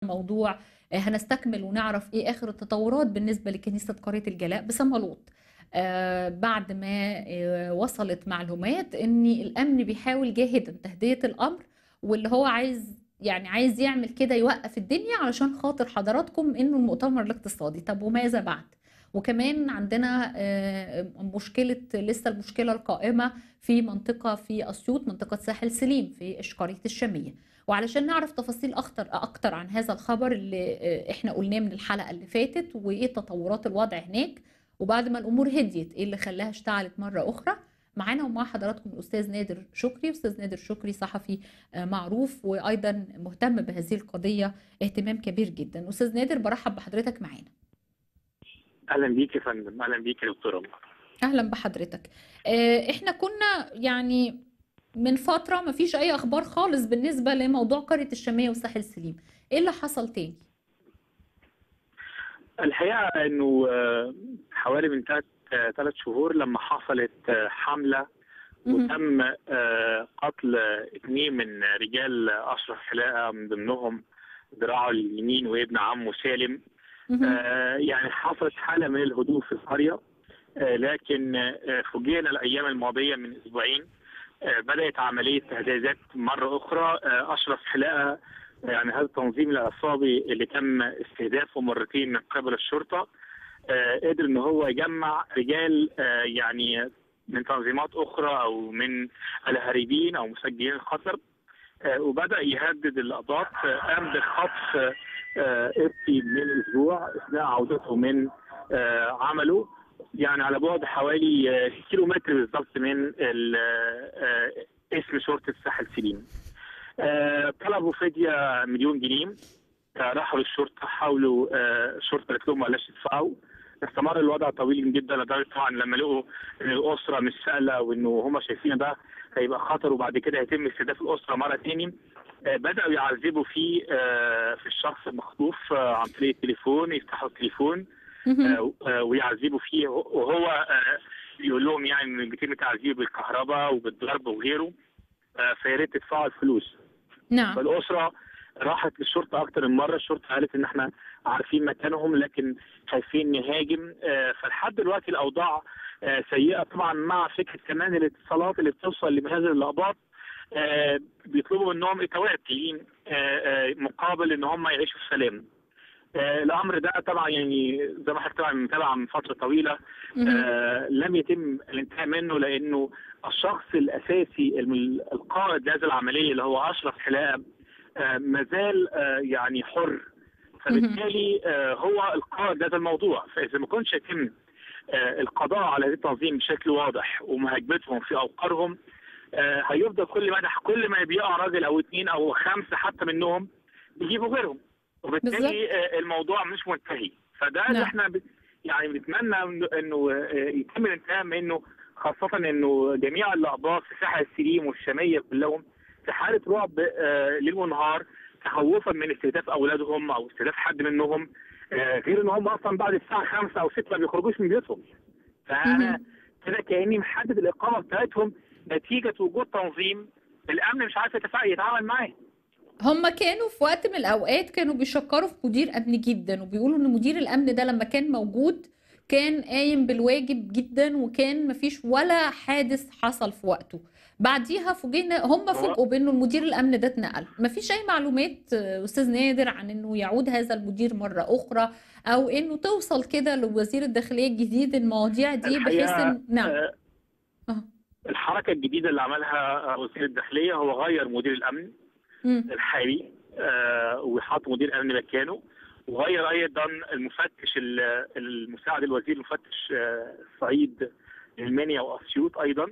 موضوع آه، هنستكمل ونعرف ايه اخر التطورات بالنسبه لكنيسه قريه الجلاء بسمالوط آه، بعد ما آه، وصلت معلومات ان الامن بيحاول جاهدا تهدئه الامر واللي هو عايز يعني عايز يعمل كده يوقف الدنيا علشان خاطر حضراتكم انه المؤتمر الاقتصادي طب وماذا بعد وكمان عندنا آه، مشكلة لسه المشكلة القائمة في منطقة في أسيوط منطقة ساحل سليم في إشقرية الشامية وعلشان نعرف تفاصيل أكتر أكتر عن هذا الخبر اللي آه، إحنا قلناه من الحلقة اللي فاتت وإيه تطورات الوضع هناك وبعد ما الأمور هديت إيه اللي خلاها اشتعلت مرة أخرى معانا ومع حضراتكم الأستاذ نادر شكري أستاذ نادر شكري صحفي آه، معروف وأيضا مهتم بهذه القضية اهتمام كبير جدا أستاذ نادر برحب بحضرتك معانا اهلا بيك يا فندم اهلا بيك يا دكتوره اهلا بحضرتك آه، احنا كنا يعني من فترة ما فيش اي اخبار خالص بالنسبة لموضوع قرية الشامية وساحل سليم ايه اللي حصل تاني الحقيقه انه آه، حوالي من ثلاث ثلاث شهور لما حصلت آه، حمله مهم. وتم آه، قتل اثنين من رجال اشرف حلاقه من ضمنهم ذراعه اليمين وابن عمه سالم مهم. آه، يعني حصلت حاله من الهدوء في القريه آه، لكن آه، فوجئنا الايام الماضيه من اسبوعين آه، بدات عمليه تهديدات مره اخرى آه، اشرف حلاقه يعني هذا التنظيم العصابي اللي تم استهدافه مرتين من قبل الشرطه آه، قدر ان هو يجمع رجال آه، يعني من تنظيمات اخرى او من الهاربين او مسجلين الخطر آه، وبدا يهدد القضاة آه، قام بخطف آه، آه، ابتي من اسبوع اثناء عودته من آه، عمله يعني على بعد حوالي آه، كيلو متر بالظبط من ال- آه، اسم شرطه ساحل سليم. آه، طلبوا فديه مليون جنيه آه، راحوا للشرطه حاولوا آه، الشرطه قالت لهم بلاش تدفعوا استمر الوضع طويل جدا لدرجه طبعا لما لقوا ان الاسره مش سائله وانه هم شايفين ده هيبقى خطر وبعد كده هيتم استهداف الاسره مره تاني آه، بداوا يعذبوا في آه، في الشخص المخطوف آه، عن طريق التليفون يفتحوا التليفون مهم. آه، آه، ويعذبوا فيه وهو آه، يقول لهم يعني ان بيتم تعذيب بالكهرباء وبالضرب وغيره آه، فيا ريت تدفعوا الفلوس نعم فالاسره راحت للشرطه اكتر من مره الشرطه قالت ان احنا عارفين مكانهم لكن خايفين نهاجم آه، فلحد دلوقتي الاوضاع آه، سيئه طبعا مع فكره كمان الاتصالات اللي بتوصل لهذه اللقطات آه، بيطلبوا منهم اتوات جايين آه، آه، مقابل ان هم يعيشوا في سلام آه، الامر ده طبعا يعني زي ما حضرتك طبعا متابع من فتره طويله مهم. آه، لم يتم الانتهاء منه لانه الشخص الاساسي الم- القائد لهذه العمليه اللي هو اشرف حلاقه آه، ما زال آه، يعني حر فبالتالي آه، هو القائد لهذا الموضوع فاذا ما كنش يتم آه، القضاء على هذا التنظيم بشكل واضح ومهاجمتهم في اوقارهم آه، هيفضل كل ما كل ما بيقع راجل او اثنين او خمسه حتى منهم بيجيبوا غيرهم وبالتالي آه، الموضوع مش منتهي فده اللي نعم. احنا ب- يعني بنتمنى إنه- انه آه، يتم الانتهاء منه خاصه انه جميع الاقباط في ساحل السليم والشاميه كلهم في حاله رعب آه، ليل ونهار تخوفا من استهداف اولادهم او استهداف حد منهم آه، غير ان هم اصلا بعد الساعه 5 او 6 ما بيخرجوش من بيوتهم فانا مهم. كده كاني محدد الاقامه بتاعتهم نتيجه وجود تنظيم الامن مش عارف يتفا- يتعامل معاه هم كانوا في وقت من الأوقات كانوا بيشكروا في مدير أمن جدا وبيقولوا إن مدير الأمن ده لما كان موجود كان قايم بالواجب جدا وكان مفيش ولا حادث حصل في وقته بعديها فوجئنا هم فوجئوا بانه المدير الامن ده اتنقل مفيش اي معلومات آه، استاذ نادر عن انه يعود هذا المدير مره اخرى او انه توصل كده لوزير الداخليه الجديد المواضيع دي بحيث الحقيقة، ان نعم آه، آه. الحركه الجديده اللي عملها وزير الداخليه هو غير مدير الامن مم. الحالي آه، وحط مدير امن مكانه وغير ايضا المفتش ال- المساعد الوزير المفتش آه، الصعيد المنيا واسيوط ايضا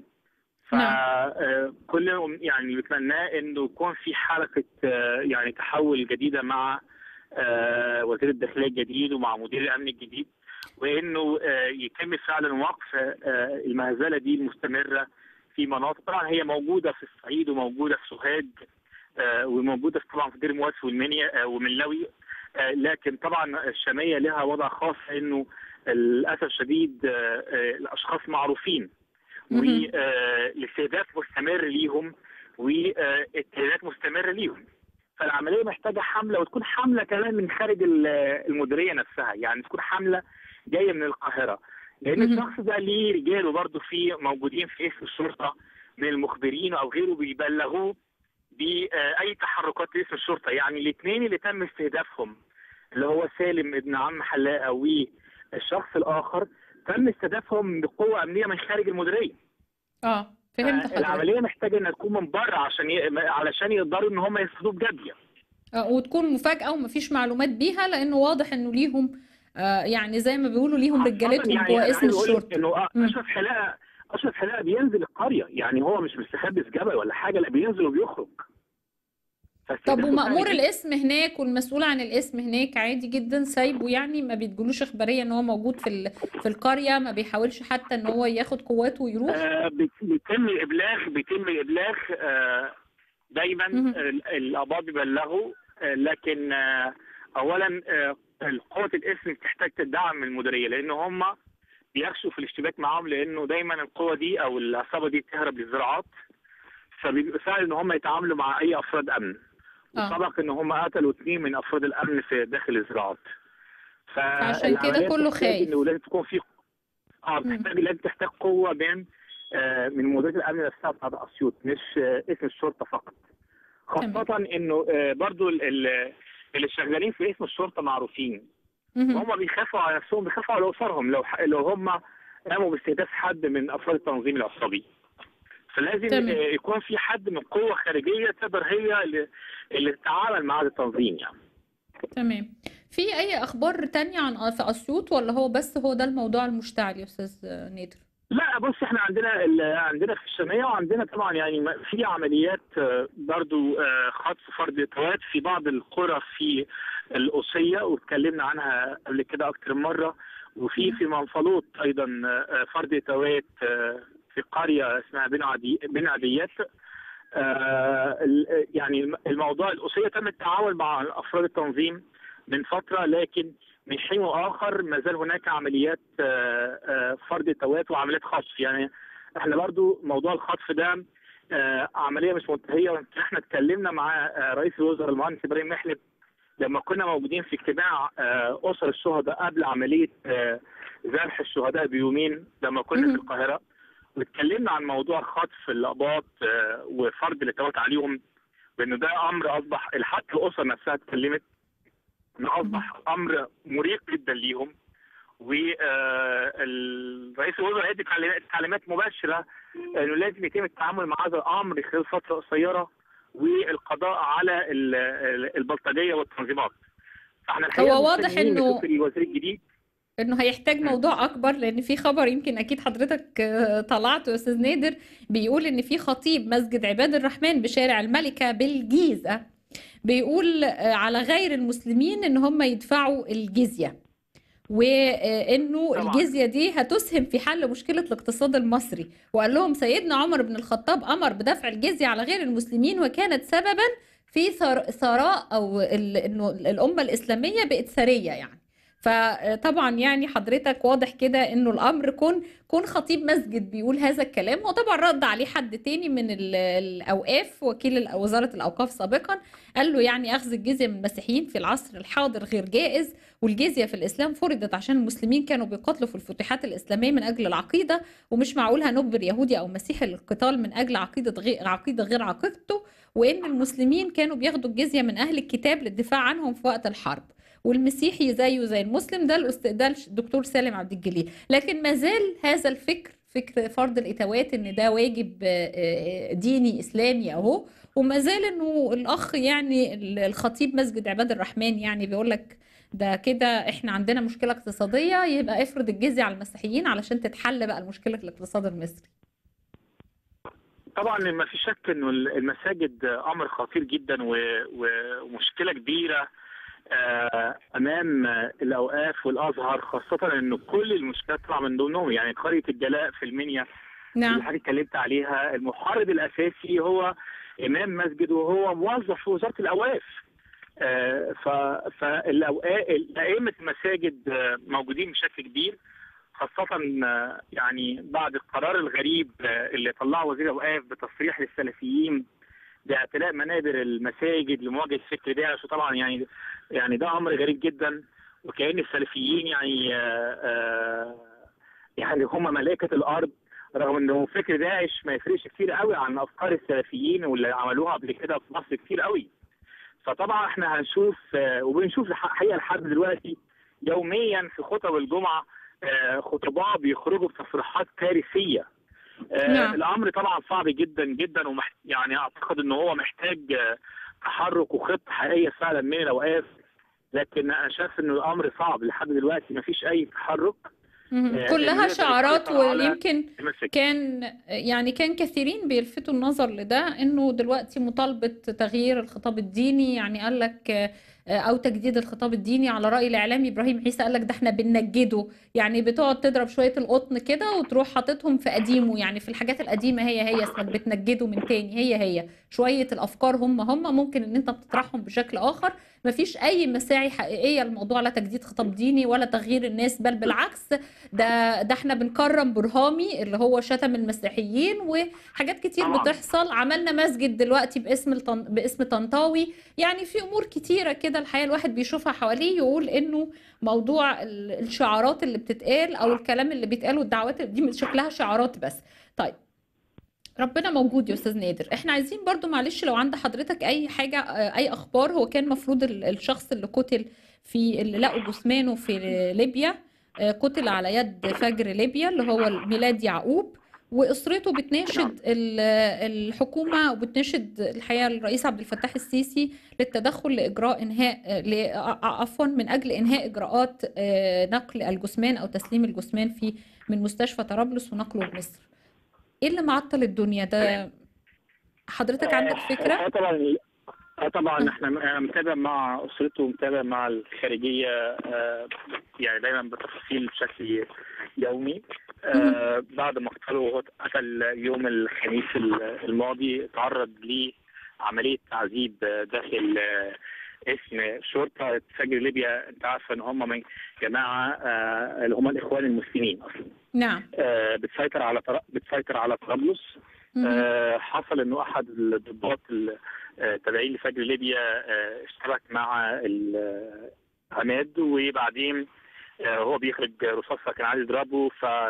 فكل يعني بتمناه انه يكون في حركه آه، يعني تحول جديده مع آه، وزير الداخليه الجديد ومع مدير الامن الجديد وانه آه، يتم فعلا وقف آه، المهزله دي المستمره في مناطق طبعا هي موجوده في الصعيد وموجوده في سوهاج آه، وموجوده في طبعا في دير مواسي والمنيا آه، ومنلوي آه، لكن طبعا الشاميه لها وضع خاص انه للاسف الشديد آه، آه، الاشخاص معروفين مهم. والاستهداف مستمر ليهم واتهامات مستمره ليهم فالعمليه محتاجه حمله وتكون حمله كمان من خارج ال- المديريه نفسها يعني تكون حمله جايه من القاهره لان مهم. الشخص ده ليه رجاله برضه في موجودين في اسم الشرطه من المخبرين او غيره بيبلغوه باي تحركات لاسم الشرطه يعني الاثنين اللي تم استهدافهم اللي هو سالم ابن عم حلاقه والشخص الاخر تم استهدافهم بقوه امنيه من خارج المديريه اه فهمت حضرتك العمليه محتاجه انها تكون من بره عشان ي... علشان يقدروا ان هم يصطادوا بجد يعني. آه، وتكون مفاجأة ومفيش معلومات بيها لأنه واضح إنه ليهم آه، يعني زي ما بيقولوا ليهم خاصة رجالتهم يعني جوه أنا اسم عايز أقول لك الشرطة انه مم. اشرف حلاقه اشرف حلاقه بينزل القريه يعني هو مش مستخبي في جبل ولا حاجه لا بينزل وبيخرج طب فاستهدافه ومأمور سهل جدا. الاسم هناك والمسؤول عن الاسم هناك عادي جدا سايبه يعني ما بيتجلوش إخبارية إن هو موجود في ال- في القرية ما بيحاولش حتى إن هو ياخد قواته ويروح آه بت- بيتم الابلاغ بيتم الابلاغ آه دايما مهم. ال- القضاء بيبلغوا آه لكن آه اولا آه قوه الاسم بتحتاج تدعم من المديريه لان هم بيخشوا في الاشتباك معاهم لانه دايما القوه دي او العصابه دي بتهرب للزراعات فبيبقى سهل ان هم يتعاملوا مع اي افراد امن آه. وسبق ان هم قتلوا اثنين من افراد الامن في داخل الزراعات فعشان كده فالعملية كله بتحتاج خايف. انه لازم تكون في اه مم. بتحتاج لازم تحتاج قوه من آه من مديريه الامن نفسها بتاعت اسيوط مش آه اسم الشرطه فقط خاصه انه آه برضو ال- ال- اللي شغالين في اسم الشرطه معروفين مهم. وهم بيخافوا على نفسهم بيخافوا على اسرهم لو ح- لو هم قاموا باستهداف حد من افراد التنظيم العصابي فلازم تمام. آه، يكون في حد من قوه خارجيه تقدر هي اللي, اللي تتعامل مع هذا التنظيم يعني تمام في أي أخبار تانية عن في أسيوط ولا هو بس هو ده الموضوع المشتعل يا أستاذ نادر؟ لا بص احنا عندنا ال- عندنا في الشاميه وعندنا طبعا يعني ما- في عمليات آه، برضو آه، خطف فرد اتوات في بعض القرى في القصيه واتكلمنا عنها قبل كده اكتر من مره وفي في منفلوط ايضا آه، فرد اتوات آه، في قريه اسمها بن عدي بن عديات آه، ال- يعني الم- الموضوع القصيه تم التعاون مع افراد التنظيم من فتره لكن من حين واخر ما زال هناك عمليات آه، آه، فرد توات وعمليات خطف يعني احنا برضو موضوع الخطف ده آه، عمليه مش منتهيه ويمكن احنا اتكلمنا مع آه، رئيس الوزراء المهندس ابراهيم محلب لما كنا موجودين في اجتماع آه، اسر الشهداء قبل عمليه آه، ذبح الشهداء بيومين لما كنا مهم. في القاهره واتكلمنا عن موضوع خطف الاباط آه، وفرض الاتوات عليهم بانه ده امر اصبح حتى الاسر نفسها اتكلمت انه اصبح امر مريق جدا ليهم والرئيس الوزراء ادى تعليمات- تعليمات مباشره انه لازم يتم التعامل مع هذا الامر خلال فتره قصيره والقضاء على ال- ال- البلطجيه والتنظيمات. فاحنا الحقيقه هو واضح مستنيين إنه- نشوف الوزير الجديد انه هيحتاج موضوع اكبر لان في خبر يمكن اكيد حضرتك آه، طلعته يا استاذ نادر بيقول ان في خطيب مسجد عباد الرحمن بشارع الملكة بالجيزة بيقول آه، على غير المسلمين ان هم يدفعوا الجزية وانه طبعاً. الجزية دي هتسهم في حل مشكلة الاقتصاد المصري وقال لهم سيدنا عمر بن الخطاب امر بدفع الجزية على غير المسلمين وكانت سببا في ثر- ثراء او ال- انه الامة الاسلامية بقت ثرية يعني فطبعا يعني حضرتك واضح كده انه الامر كون كون خطيب مسجد بيقول هذا الكلام وطبعا رد عليه حد تاني من ال- الاوقاف وكيل ال- وزاره الاوقاف سابقا قال له يعني اخذ الجزيه من المسيحيين في العصر الحاضر غير جائز والجزيه في الاسلام فرضت عشان المسلمين كانوا بيقاتلوا في الفتوحات الاسلاميه من اجل العقيده ومش معقول هنجبر يهودي او مسيحي للقتال من اجل عقيده غير عقيده غير عقيدته وان المسلمين كانوا بياخدوا الجزيه من اهل الكتاب للدفاع عنهم في وقت الحرب والمسيحي زيه زي المسلم ده الأست- ده الدكتور سالم عبد الجليل لكن ما زال هذا الفكر فكر فرض الاتوات ان ده واجب آه، آه، ديني اسلامي اهو وما زال انه الاخ يعني ال- الخطيب مسجد عباد الرحمن يعني بيقول لك ده كده احنا عندنا مشكله اقتصاديه يبقى افرض الجزيه على المسيحيين علشان تتحل بقى المشكله في الاقتصاد المصري طبعا ما في شك انه المساجد امر خطير جدا و- ومشكله كبيره آه، امام الاوقاف والازهر خاصه انه كل المشكلات طالعه من ضمنهم يعني قريه الجلاء في المنيا اللي نعم حضرتك اتكلمت عليها المحارب الاساسي هو امام مسجد وهو موظف في وزاره الاوقاف آه، ف- فالأوقا- ائمه المساجد آه، موجودين بشكل كبير خاصة آه، يعني بعد القرار الغريب آه، اللي طلعه وزير الأوقاف بتصريح للسلفيين باعتلاء منابر المساجد لمواجهه فكر داعش وطبعا يعني يعني ده امر غريب جدا وكأن السلفيين يعني آه، آه، يعني هم ملائكه الارض رغم انه فكر داعش ما يفرقش كتير قوي عن افكار السلفيين واللي عملوها قبل كده في مصر كتير قوي فطبعا احنا هنشوف آه، وبنشوف الح- الحقيقه لحد دلوقتي يوميا في خطب الجمعه آه، خطباء بيخرجوا بتصريحات كارثيه آه، نعم. الامر طبعا صعب جدا جدا ومح يعني اعتقد ان هو محتاج آه، تحرك وخطه حقيقيه فعلا من الاوقاف لكن انا شايف ان الامر صعب لحد دلوقتي ما فيش اي تحرك مهم. آه، كلها اللي شعارات يقدر يسيطر على ويمكن يمسك. كان يعني كان كثيرين بيلفتوا النظر لده انه دلوقتي مطالبة تغيير الخطاب الديني يعني قال لك آه، او تجديد الخطاب الديني على رأي الاعلامي ابراهيم عيسى قال لك ده احنا بننجده يعني بتقعد تضرب شوية القطن كده وتروح حاططهم في قديمه يعني في الحاجات القديمة هي هي اسمك بتنجده من تاني هي هي شوية الافكار هم هم ممكن ان انت بتطرحهم بشكل اخر مفيش اي مساعي حقيقية للموضوع لا تجديد خطاب ديني ولا تغيير الناس بل بالعكس ده ده احنا بنكرم برهامي اللي هو شتم المسيحيين وحاجات كتير طبعاً. بتحصل عملنا مسجد دلوقتي باسم الطن... باسم طنطاوي يعني في امور كتيره كده الحقيقه الواحد بيشوفها حواليه يقول انه موضوع ال- الشعارات اللي بتتقال او الكلام اللي بيتقال والدعوات دي شكلها شعارات بس طيب ربنا موجود يا استاذ نادر احنا عايزين برضو معلش لو عند حضرتك اي حاجه آه، اي اخبار هو كان مفروض ال- الشخص اللي قتل في اللي لقوا جثمانه في ليبيا آه، قتل على يد فجر ليبيا اللي هو ميلاد يعقوب واسرته بتناشد ال- الحكومه وبتناشد الحقيقه الرئيس عبد الفتاح السيسي للتدخل لاجراء انهاء ل- ع- عفوا من اجل انهاء اجراءات آه، نقل الجثمان او تسليم الجثمان في من مستشفى طرابلس ونقله لمصر ايه اللي معطل الدنيا ده حضرتك عندك فكره اه طبعا اه طبعا احنا انا متابع مع اسرته ومتابع مع الخارجيه آه، يعني دايما بتفاصيل بشكل يومي آه، بعد ما قتله وهو قتل يوم الخميس الماضي تعرض لعمليه تعذيب آه، داخل آه، اسم شرطه فجر ليبيا انت عارفه ان هم من جماعه آه، اللي هم الاخوان المسلمين اصلا نعم آه، بتسيطر على طر- بتسيطر على طرابلس مهم. آه، حصل انه احد الضباط ال- آه، التابعين لفجر ليبيا آه، اشتبك مع ال- عماد وبعدين آه، هو بيخرج رصاصه كان عايز يضربه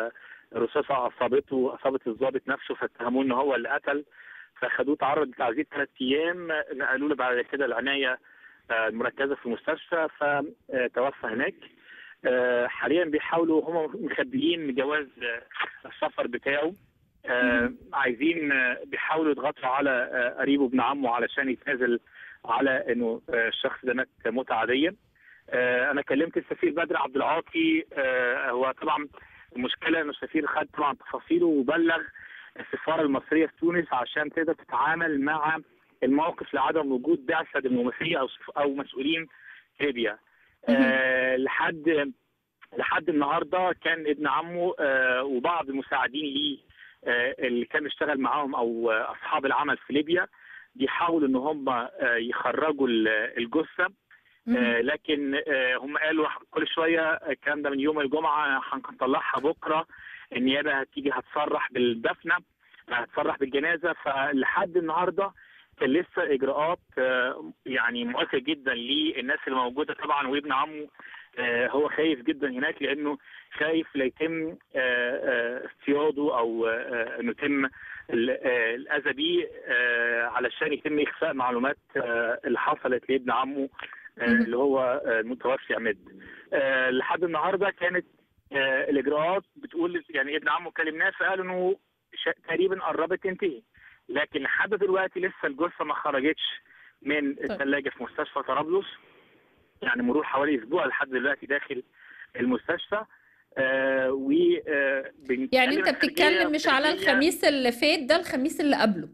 فرصاصه اصابته اصابت الضابط نفسه فاتهموه ان هو اللي قتل فخدوه تعرض لتعذيب ثلاث ايام نقلوا له بعد كده العنايه آه، المركزه في المستشفى فتوفى هناك آه، حاليا بيحاولوا هم مخبيين جواز آه، السفر بتاعه آه، عايزين آه، بيحاولوا يضغطوا على آه، قريبه ابن عمه علشان يتنازل على انه آه، الشخص ده مات موتة عادية آه، انا كلمت السفير بدر عبد العاطي آه، هو طبعا المشكله ان السفير خد طبعا تفاصيله وبلغ السفاره المصريه في تونس عشان تقدر تتعامل مع الموقف لعدم وجود بعثه دبلوماسيه او او مسؤولين في ليبيا آه، لحد لحد النهارده كان ابن عمه آه، وبعض المساعدين ليه آه، اللي كان بيشتغل معاهم او آه، اصحاب العمل في ليبيا بيحاولوا ان هم آه، يخرجوا ال- الجثه آه، لكن آه، هم قالوا كل شويه الكلام ده من يوم الجمعه هنطلعها بكره النيابه هتيجي هتصرح بالدفنه هتصرح بالجنازه فلحد النهارده كان لسه اجراءات آه، يعني مؤثره جدا للناس اللي موجوده طبعا وابن عمه آه، هو خايف جدا هناك لانه خايف لا يتم آه، آه، اصطياده او آه، انه يتم ال- آه، الاذى بيه آه، علشان يتم اخفاء معلومات آه، اللي حصلت لابن عمه آه، مهم. اللي هو آه، المتوفي عماد آه، لحد النهارده كانت آه، الاجراءات بتقول يعني ابن عمه كلمناه فقال انه ش- تقريبا قربت تنتهي لكن لحد دلوقتي لسه الجثه ما خرجتش من الثلاجه في مستشفى طرابلس يعني مرور حوالي اسبوع لحد دلوقتي داخل المستشفى آه و آه بنتكلم يعني انت الخارجية بتتكلم مش على الخارجية- الخميس اللي فات ده الخميس اللي قبله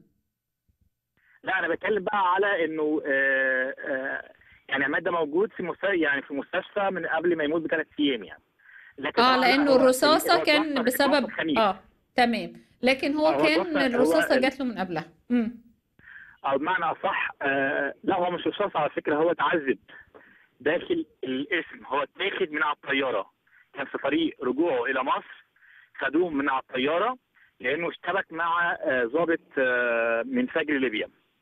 لا انا بتكلم بقى على انه آه آه يعني عماد ده موجود في مستشفى يعني في مستشفى من قبل ما يموت بثلاث ايام يعني لكن اه طبعاً لا، لانه هو الرصاصه هو كان اتوفى- بسبب اتوفى الخميس. اه تمام لكن هو آه، هو كان اتوفى- هو الرصاصه ال- جات له من قبلها امم او بمعنى اصح آه لا هو مش رصاص على فكره هو اتعذب داخل الاسم هو اتاخد من على الطياره كان في طريق رجوعه الى مصر خدوه من على الطياره لانه اشتبك مع آه، ضابط آه، من فجر ليبيا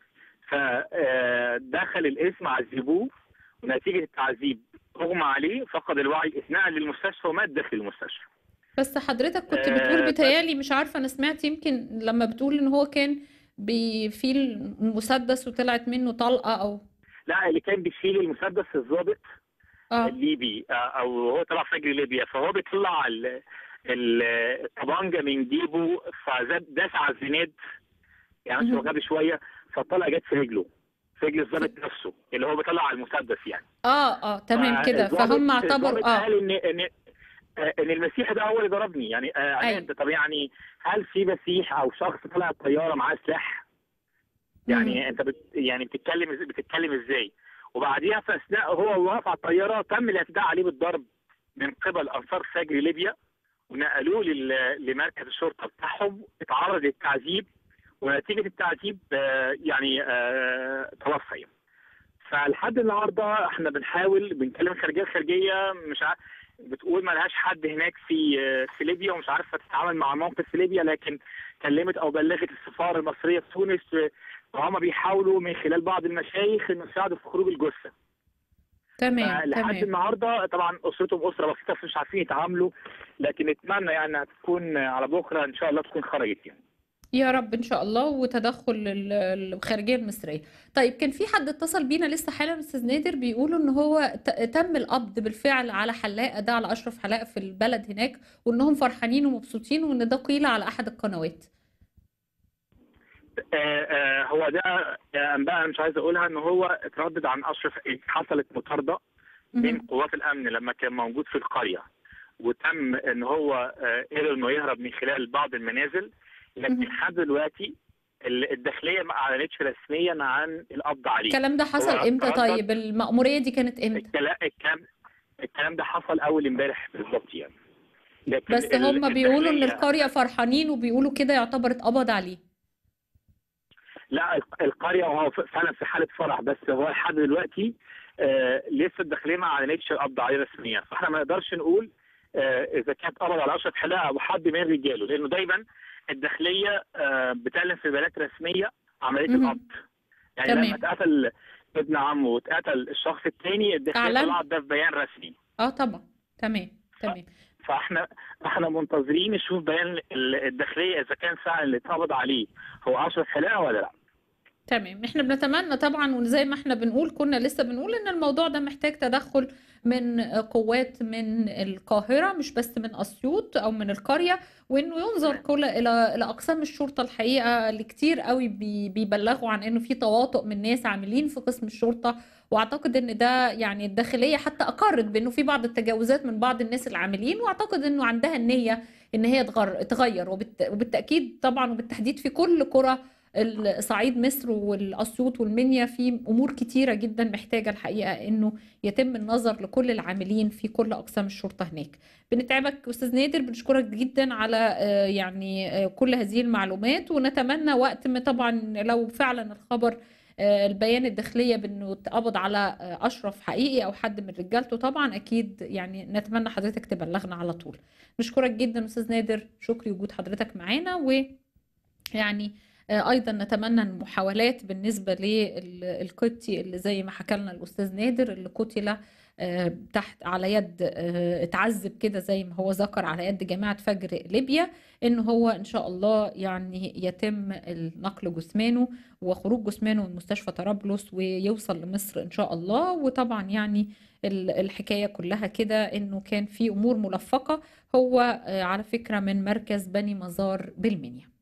فدخل الاسم عذبوه ونتيجه التعذيب اغمى عليه فقد الوعي اتنقل للمستشفى ومات داخل المستشفى بس حضرتك كنت بتقول آه، بتهيالي مش عارفة أنا سمعت يمكن لما بتقول إن هو كان بي في المسدس وطلعت منه طلقة أو لا اللي كان بيشيل المسدس الضابط اه الليبي آه، او هو طلع فجر ليبيا فهو بيطلع ال- ال- الطبانجه من جيبه فداس على الزناد يعني مش مهم. غبي شويه فالطلقه جت في رجله في رجل الضابط نفسه اللي هو بيطلع على المسدس يعني اه اه تمام كده فالضابط- فهم اعتبروا الضابط اه قال ان ان آه، ان المسيحي ده هو اللي ضربني يعني آه أيوة. يعني طب يعني هل في مسيح او شخص طلع الطياره معاه سلاح يعني انت بت يعني بتتكلم إز- بتتكلم ازاي وبعديها في اثناء هو واقف على الطياره تم الاعتداء عليه بالضرب من قبل انصار فجر ليبيا ونقلوه لل- لمركز الشرطه بتاعهم اتعرض للتعذيب ونتيجه التعذيب آه، يعني آه، توفى فلحد النهارده احنا بنحاول بنكلم الخارجيه الخارجيه مش عارف بتقول ما لهاش حد هناك في في ليبيا ومش عارفه تتعامل مع الموقف في ليبيا لكن كلمت او بلغت السفاره المصريه في تونس وهم بيحاولوا من خلال بعض المشايخ انه يساعدوا في خروج الجثه تمام لحد تمام النهارده طبعا اسرتهم اسره بسيطه فمش عارفين يتعاملوا لكن نتمنى يعني انها تكون على بكره ان شاء الله تكون خرجت يعني يا رب ان شاء الله وتدخل ال- الخارجيه المصريه طيب كان في حد اتصل بينا لسه حالا استاذ نادر بيقولوا ان هو ت- تم القبض بالفعل على حلاق ده على اشرف حلاق في البلد هناك وانهم فرحانين ومبسوطين وان ده قيل على احد القنوات آه، آه، هو ده آه، انباء أنا مش عايز اقولها ان هو اتردد عن اشرف حصلت مطارده من مهم. قوات الامن لما كان موجود في القريه وتم ان هو آه، قدر انه يهرب من خلال بعض المنازل لكن مهم. لحد دلوقتي ال- الداخليه ما اعلنتش رسميا عن القبض عليه الكلام ده حصل هو امتى تردد. طيب المأمورية دي كانت امتى الكلام الكلام الكلام ده حصل اول امبارح بالظبط يعني لكن بس ال- هم بيقولوا ان الداخلية- القرية فرحانين وبيقولوا كده يعتبر اتقبض عليه لا الق- القريه هو ف- فعلا في حاله فرح بس هو لحد دلوقتي آه لسه الداخليه ما اعلنتش القبض عليه رسميا فاحنا ما نقدرش نقول آه اذا كانت قبض على اشرف حلاقه او حد من رجاله لانه دايما الداخليه آه بتعلن في بيانات رسميه عمليه مهم. القبض يعني تمام. لما اتقتل ابن عمه واتقتل الشخص الثاني الداخليه أعلن؟ طلعت ده في بيان رسمي اه طبعا تمام تمام فاحنا احنا منتظرين نشوف بيان ال- الداخليه اذا كان فعلا اللي اتقبض عليه هو اشرف حلاقه ولا لا تمام احنا بنتمنى طبعا وزي ما احنا بنقول كنا لسه بنقول ان الموضوع ده محتاج تدخل من قوات من القاهرة مش بس من أسيوط أو من القرية وإنه ينظر كل إلى إلى أقسام الشرطة الحقيقة اللي كتير قوي بي- بيبلغوا عن إنه في تواطؤ من ناس عاملين في قسم الشرطة وأعتقد إن ده يعني الداخلية حتى أقرت بإنه في بعض التجاوزات من بعض الناس العاملين وأعتقد إنه عندها النية إن هي تغر- تغير وبالت- وبالتأكيد طبعا وبالتحديد في كل قرى صعيد مصر والأسيوط والمنيا في أمور كتيرة جدا محتاجة الحقيقة إنه يتم النظر لكل العاملين في كل أقسام الشرطة هناك بنتعبك أستاذ نادر بنشكرك جدا على آه، يعني آه، كل هذه المعلومات ونتمنى وقت ما طبعا لو فعلا الخبر آه، البيان الداخلية بأنه اتقبض على آه، أشرف حقيقي أو حد من رجالته طبعا أكيد يعني نتمنى حضرتك تبلغنا على طول نشكرك جدا أستاذ نادر شكري وجود حضرتك معانا و يعني آه، ايضا نتمنى المحاولات بالنسبه للقبطي اللي زي ما حكى لنا الاستاذ نادر اللي قتل آه، تحت على يد آه، اتعذب كده زي ما هو ذكر على يد جماعه فجر ليبيا ان هو ان شاء الله يعني يتم نقل جثمانه وخروج جثمانه من مستشفى طرابلس ويوصل لمصر ان شاء الله وطبعا يعني ال- الحكايه كلها كده انه كان في امور ملفقه هو آه، على فكره من مركز بني مزار بالمنيا